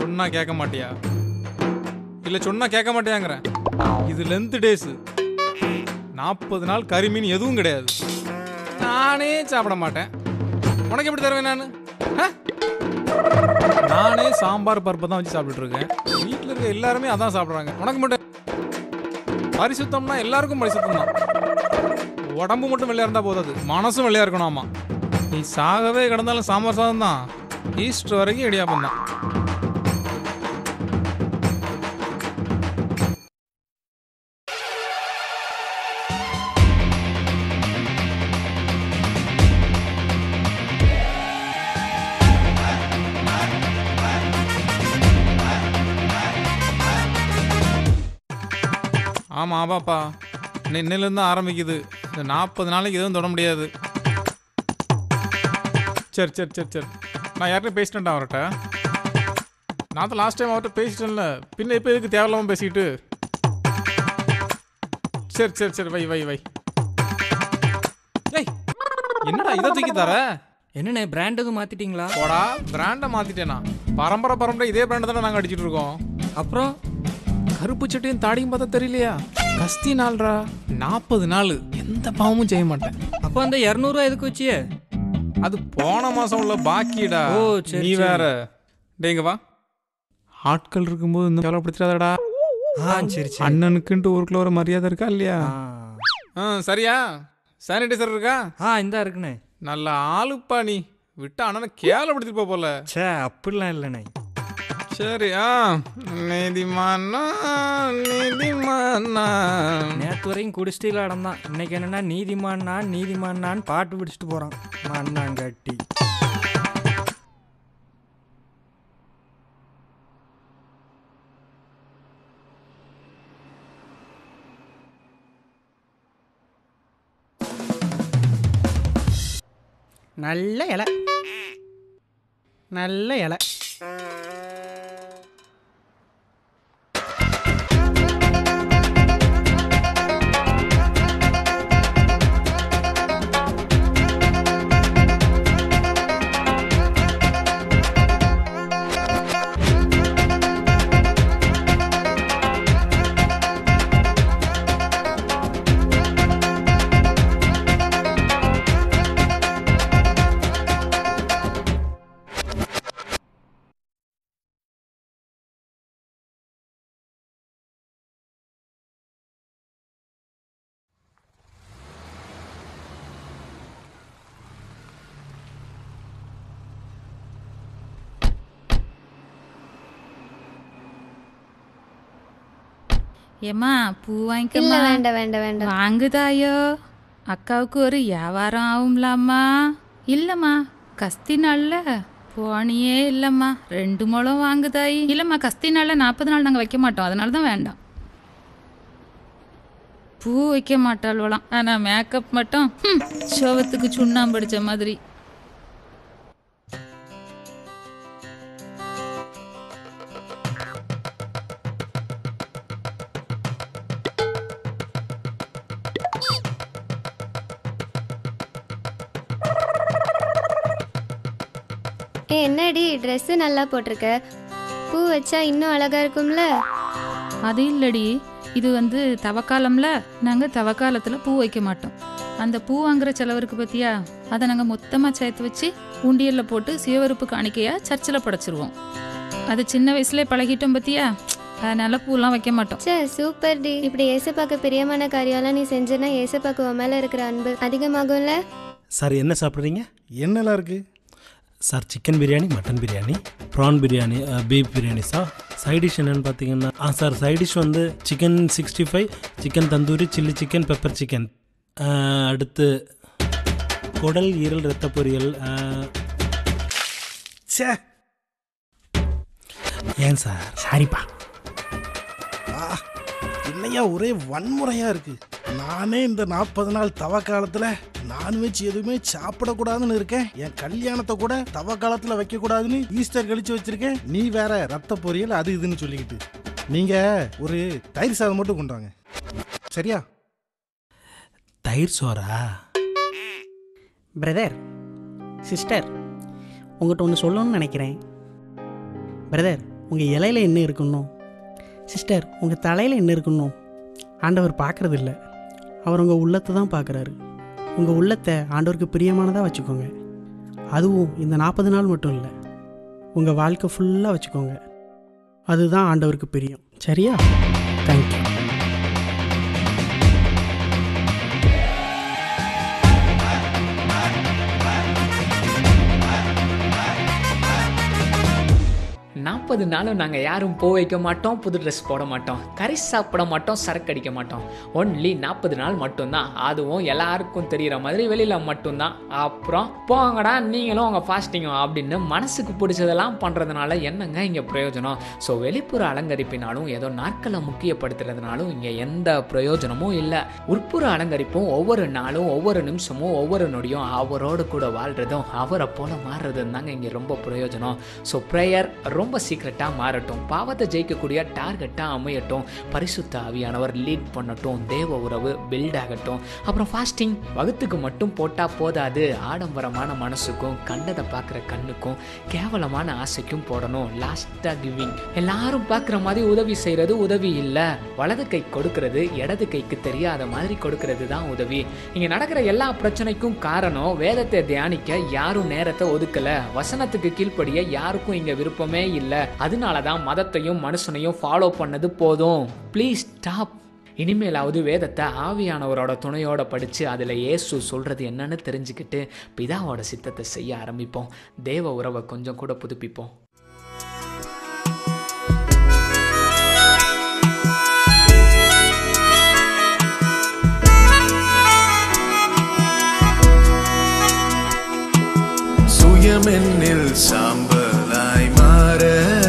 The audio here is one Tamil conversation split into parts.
சொன்னா கேட்க மாட்டியா இல்ல சொன்னா கேட்க மாட்டியாங்கிறேன் இது லென்த் டேஸ் நாற்பது நாள் கறிமீன் எதுவும் கிடையாது நானே சாப்பிட மாட்டேன் உனக்கு எப்படி தருவேன் நான் நானே சாம்பார் பருப்பை தான் வச்சு சாப்பிட்டுட்டு இருக்கேன் வீட்டில் இருக்க எல்லாருமே அதான் சாப்பிட்றாங்க உனக்கு மட்டும் பரிசுத்தம்னா எல்லாருக்கும் பரிசுத்தம் தான் உடம்பு மட்டும் வெள்ளையா இருந்தா போதாது மனசும் வெள்ளையா இருக்கணும் ஆமா நீ சாகவே கிடந்தாலும் சாம்பார் சாதம் தான் ஈஸ்டர் வரைக்கும் இடியாப்பம் தான் ஆமாம் ஆமாப்பா நின்னிலேருந்து தான் ஆரம்பிக்குது இந்த நாற்பது நாளைக்கு எதுவும் தொட முடியாது சரி சரி சரி சரி நான் யார்கிட்ட பேசிட்டேன்டா அவர்கிட்ட நான் தான் லாஸ்ட் டைம் அவர்கிட்ட பேசிட்டேன்ல பின்ன இப்போ எதுக்கு தேவையில்லாமல் பேசிக்கிட்டு சரி சரி சரி வை வை வை ஏய் என்னடா இதை தூக்கி தர என்னண்ணே பிராண்ட் எதுவும் மாத்திட்டீங்களா போடா பிராண்டை மாற்றிட்டேனா பரம்பரை பரம்பரை இதே பிராண்டை தானே நாங்கள் அடிச்சிட்டு இருக்கோம் அப்புறம் கருப்பு சட்டையும் தாடியும் பார்த்தா தெரியலையா கஸ்தி நாள்ரா நாற்பது நாள் எந்த பாவமும் செய்ய மாட்டேன் அப்போ அந்த இரநூறுவா எதுக்கு வச்சியே அது போன மாசம் உள்ள பாக்கிடா ஓ, சரி, நீ சரி. வேற டேங்க வா ஆட்கள் இருக்கும்போது இந்த கேவலப்படுத்திடாதடா ஆ சரி சரி அண்ணனுக்குன்ட்டு ஊருக்குள்ள ஒரு மரியாதை இருக்கா இல்லையா ஆ. ஆ சரியா சானிடைசர் இருக்கா ஆ இந்தா இருக்குண்ணே நல்ல ஆளுப்பா நீ விட்டு அண்ணனை கேவலப்படுத்திட்டு போ போல ச்சே அப்படிலாம் இல்லைண்ணே சரி ஆ நீதிமானா நீதிமானா நேற்று வரைக்கும் குடிச்சிட்டு இடம் இன்னைக்கு என்னன்னா நீதிமான் நான் நீதிமான் நான் பாட்டு பிடிச்சிட்டு போகிறான் மண்ணாங்கட்டி நல்ல இலை நல்ல இலை ஏம்மா பூ இல்ல வாங்கிக்கம்மா வேண்டாம் வேண்டாம் வேண்டாம் வாங்குதாயோ அக்காவுக்கு ஒரு வியாபாரம் ஆகும்லாம்மா இல்லைம்மா கஸ்தி நாள்ல போனியே இல்லைம்மா ரெண்டு முழம் வாங்குதாயி இல்லைம்மா கஸ்தி நாளில் நாற்பது நாள் நாங்கள் வைக்க மாட்டோம் அதனால தான் வேண்டாம் பூ வைக்க மாட்டாள்வலாம் ஆனால் மேக்கப் மட்டும் ஹம், சோவத்துக்கு சுண்ணாம்பு அடிச்ச மாதிரி ஏ என்னடி Dress நல்லா போட்டிருக்க பூ வச்சா இன்னும் அழகா இருக்கும்ல அது இல்லடி இது வந்து தவக்காலம்ல நாங்கள் தவக்காலத்தில் பூ வைக்க மாட்டோம் அந்த பூ வாங்குற செலவருக்கு பத்தியா அதை நாங்கள் மொத்தமாக சேர்த்து வச்சு உண்டியலில் போட்டு சிவவருப்பு காணிக்கையாக சர்ச்சில் படைச்சிருவோம் அது சின்ன வயசுல பழகிட்டோம் பத்தியா அதனால பூலாம் வைக்க மாட்டோம் ச்சே சூப்பர் டி இப்படி ஏசப்பாக்கு பிரியமான காரியம்லாம் நீ செஞ்சனா ஏசப்பாக்கு உன் மேல இருக்கிற அன்பு அதிகமாகும்ல சார் என்ன சாப்பிட்றீங்க என்னெல்லாம் இருக்கு sir chicken biryani mutton biryani prawn biryani beef biryani sir side dish என்னென்னு பார்த்தீங்கன்னா ஆ சார் சைட் டிஷ் வந்து chicken sixty five chicken tandoori chilli chicken pepper chicken அடுத்து குடல் ஈரல் ரத்த பொரியல் சே ஏன் சார் சாரிப்பா என்னையா ஒரே வன்முறையா இருக்கு நானே இந்த நாற்பது நாள் தவ காலத்துல நான்வெஜ் எதுவுமே சாப்பிடக்கூடாதுன்னு இருக்கேன் என் கல்யாணத்தை கூட தவ காலத்துல வைக்க கூடாதுன்னு ஈஸ்டர் கழிச்சு வச்சிருக்கேன் நீ வேற ரத்த பொரியல் அது இதுன்னு சொல்லிக்கிட்டு நீங்க ஒரு தயிர் சாதம் மட்டும் கொண்டு வாங்க சரியா தயிர் சோறா பிரதர் சிஸ்டர் உங்கள்கிட்ட ஒன்று சொல்லணும்னு நினைக்கிறேன் பிரதர் உங்கள் இலையில என்ன இருக்கணும் சிஸ்டர் உங்கள் தலையில் என்ன இருக்கணும் ஆண்டவர் பார்க்கறது இல்ல அவர் உங்கள் உள்ளத்தை தான் பார்க்குறாரு உங்கள் உள்ளத்தை ஆண்டவருக்கு பிரியமானதாக வச்சுக்கோங்க அதுவும் இந்த நாற்பது நாள் மட்டும் இல்லை உங்கள் வாழ்க்கை ஃபுல்லாக வச்சுக்கோங்க அதுதான் ஆண்டவருக்கு பிரியம் சரியா தேங்க்யூ நாற்பது நாளும் நாங்கள் யாரும் பூ வைக்க மாட்டோம் புது ட்ரெஸ் போட மாட்டோம் கறி சாப்பிட மாட்டோம் சரக்கு அடிக்க மாட்டோம் ஒன்லி நாற்பது நாள் மட்டும்தான் அதுவும் எல்லாருக்கும் தெரிகிற மாதிரி வெளியில் மட்டும்தான் அப்புறம் போங்கடா நீங்களும் உங்கள் ஃபாஸ்டிங்கும் அப்படின்னு மனசுக்கு பிடிச்சதெல்லாம் பண்ணுறதுனால என்னங்க இங்கே பிரயோஜனம் ஸோ வெளிப்புற அலங்கரிப்பினாலும் ஏதோ நாட்களை முக்கியப்படுத்துறதுனாலும் இங்கே எந்த பிரயோஜனமும் இல்லை உட்புற அலங்கரிப்பும் ஒவ்வொரு நாளும் ஒவ்வொரு நிமிஷமும் ஒவ்வொரு நொடியும் அவரோடு கூட வாழ்கிறதும் அவரை போல மாறுறதும் தாங்க இங்கே ரொம்ப பிரயோஜனம் ஸோ ப்ரேயர் ரொம்ப சீக்கிரட்டாக மாறட்டும் பாவத்தை ஜெயிக்கக்கூடிய டார்கெட்டாக அமையட்டும் பரிசுத்த ஆவியானவர் லீட் பண்ணட்டும் தேவ உறவு பில்ட் ஆகட்டும் அப்புறம் ஃபாஸ்டிங் வகுத்துக்கு மட்டும் போட்டால் போதாது ஆடம்பரமான மனசுக்கும் கண்டதை பார்க்குற கண்ணுக்கும் கேவலமான ஆசைக்கும் போடணும் லாஸ்ட்டாக கிவிங் எல்லாரும் பார்க்குற மாதிரி உதவி செய்கிறது உதவி இல்லை வலது கை கொடுக்கறது இடது கைக்கு தெரியாத மாதிரி கொடுக்கறது தான் உதவி இங்கே நடக்கிற எல்லா பிரச்சனைக்கும் காரணம் வேதத்தை தியானிக்க யாரும் நேரத்தை ஒதுக்கல வசனத்துக்கு கீழ்ப்படிய யாருக்கும் இங்க விருப்பமே இல்லை அதனால தான் மதத்தையும் மனுஷனையும் ஃபாலோ பண்ணது போதும் ப்ளீஸ் ஸ்டாப் இனிமேலாவது வேதத்தை ஆவியானவரோட துணையோட படித்து அதில் இயேசு சொல்கிறது என்னன்னு தெரிஞ்சுக்கிட்டு பிதாவோட சித்தத்தை செய்ய ஆரம்பிப்போம் தேவ உறவை கொஞ்சம் கூட புதுப்பிப்போம் சுயமென்னில் சாம்பலாய் மாற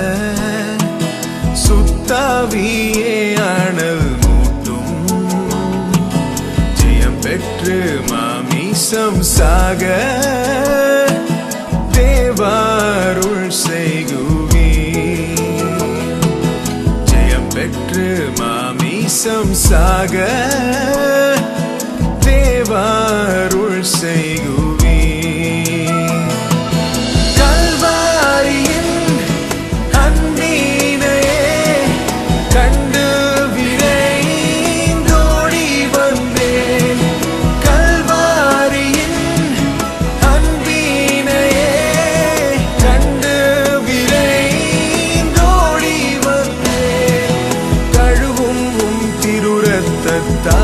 சுத்தாவியே அனல் மூட்டும் ஜெயம் பெற்று மாமிசம் சாக தேவாருள் செய்குவி ஜெயம் பெற்று மாமிசம் சாக தேவாருள் செய்குவி கல்வாரியின் அன்பீனையே கண்டு விரைந்தோடி வந்தேன் கல்வாரியின் அன்பீனையே கண்டு விரைந்தோடி வந்தேன் கழுவும் உம் திருரத்தத்தால்